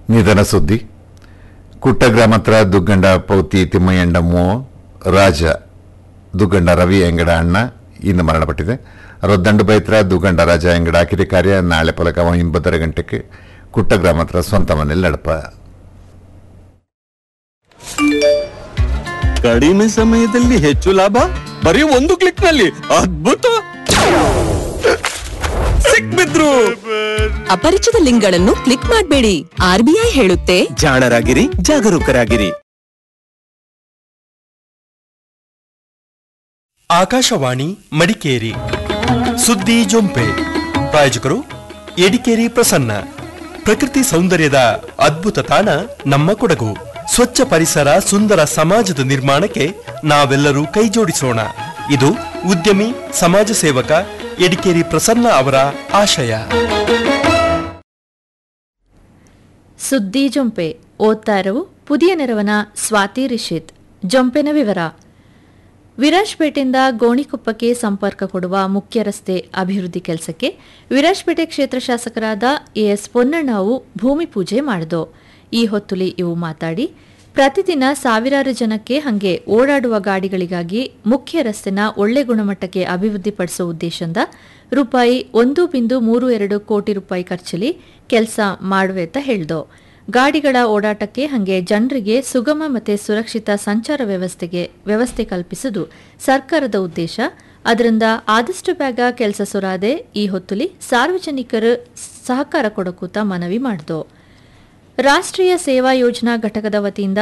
ನಿಧನ ಸುದ್ದಿ ಕುಟ್ಟಗ್ರಾಮತ್ರ ದುಗ್ಗಂಡ ಪೌತಿ ತಿಮ್ಮಯ್ಯಂಡ ಮೋ ರಾಜ ದುಗ್ಗಂಡ ರವಿ ಎಂಗಡ ಅಣ್ಣ ಇಂದು ಮರಣಪಟ್ಟಿದೆ ರೊದ್ದಂಡು ಬೈತ್ರ ದುಗ್ಗಂಡ ರಾಜ ಎಂಗಡ ಕಿರಿ ಕಾರ್ಯ ನಾಳೆ ಪಲಕ ಒಂಬತ್ತರ ಗಂಟೆಗೆ ಕುಟ್ಟಗ್ರಾಮ ಹತ್ರ ಸ್ವಂತ ಮನೇಲಿ ನಡಪ ಕಡಿಮೆ ಸಮಯದಲ್ಲಿ ಹೆಚ್ಚು ಲಾಭ ಬರೀ ಒಂದು ಕ್ಲಿಕ್ ನಲ್ಲಿ ಅದ್ಭುತ ಸಿಕ್ಬಿದ್ರು ಅಪರಿಚಿತ ಲಿಂಕ್ಗಳನ್ನು ಕ್ಲಿಕ್ ಮಾಡಬೇಡಿ ಆರ್ಬಿಐ ಹೇಳುತ್ತೆ ಜಾಣರಾಗಿರಿ ಜಾಗರೂಕರಾಗಿರಿ ಆಕಾಶವಾಣಿ ಮಡಿಕೇರಿ ಸುದ್ದಿ ಜೊಂಪೆ ಪ್ರಾಯೋಜಕರು ಎಡಿಕೇರಿ ಪ್ರಸನ್ನ ಪ್ರಕೃತಿ ಸೌಂದರ್ಯದ ಅದ್ಭುತ ತಾಣ ನಮ್ಮ ಕೊಡಗು ಸ್ವಚ್ಛ ಪರಿಸರ ಸುಂದರ ಸಮಾಜದ ನಿರ್ಮಾಣಕ್ಕೆ ನಾವೆಲ್ಲರೂ ಕೈಜೋಡಿಸೋಣ ಇದು ಉದ್ಯಮಿ ಸಮಾಜ ಸೇವಕ ಎಡಿಕೇರಿ ಪ್ರಸನ್ನ ಅವರ ಆಶಯ ಸುದ್ದಿ ಜೊಂಪೆ ಓದ್ತಾ ಇರವು ಪುದಿಯ ನೆರವನ ಸ್ವಾತಿ ರಿಷಿತ್ ಜೊಂಪೆನ ವಿವರ ವಿರಾಜ್ಪೇಟೆಯಿಂದ ಗೋಣಿಕೊಪ್ಪಕ್ಕೆ ಸಂಪರ್ಕ ಕೊಡುವ ಮುಖ್ಯ ರಸ್ತೆ ಅಭಿವೃದ್ಧಿ ಕೆಲಸಕ್ಕೆ ವಿರಾಜ್ಪೇಟೆ ಕ್ಷೇತ್ರ ಶಾಸಕರಾದ ಎಎಸ್ ಪೊನ್ನಣ್ಣವು ಭೂಮಿ ಪೂಜೆ ಮಾಡಿದು ಈ ಹೊತ್ತುಲಿ ಇವು ಮಾತಾಡಿ ಪ್ರತಿದಿನ ಸಾವಿರಾರು ಜನಕ್ಕೆ ಹಂಗೆ ಓಡಾಡುವ ಗಾಡಿಗಳಿಗಾಗಿ ಮುಖ್ಯ ರಸ್ತೆನ ಒಳ್ಳೆ ಗುಣಮಟ್ಟಕ್ಕೆ ಅಭಿವೃದ್ಧಿಪಡಿಸುವ ಉದ್ದೇಶದಿಂದ ರೂಪಾಯಿ ಒಂದು ಬಿಂದು ಮೂರು ಎರಡು ಕೋಟಿ ರೂಪಾಯಿ ಖರ್ಚಲ್ಲಿ ಕೆಲಸ ಮಾಡುವೆ ಅಂತ ಹೇಳ್ದು ಗಾಡಿಗಳ ಓಡಾಟಕ್ಕೆ ಹಂಗೆ ಜನರಿಗೆ ಸುಗಮ ಮತ್ತು ಸುರಕ್ಷಿತ ಸಂಚಾರ ವ್ಯವಸ್ಥೆಗೆ ವ್ಯವಸ್ಥೆ ಕಲ್ಪಿಸುವುದು ಸರ್ಕಾರದ ಉದ್ದೇಶ ಅದರಿಂದ ಆದಷ್ಟು ಬೇಗ ಕೆಲಸ ಸುರಾದೆ ಈ ಹೊತ್ತುಲಿ ಸಾರ್ವಜನಿಕರು ಸಹಕಾರ ಕೊಡಕೂತ ಮನವಿ ಮಾಡಿದು ರಾಷ್ಟ್ರೀಯ ಸೇವಾ ಯೋಜನಾ ಘಟಕದ ವತಿಯಿಂದ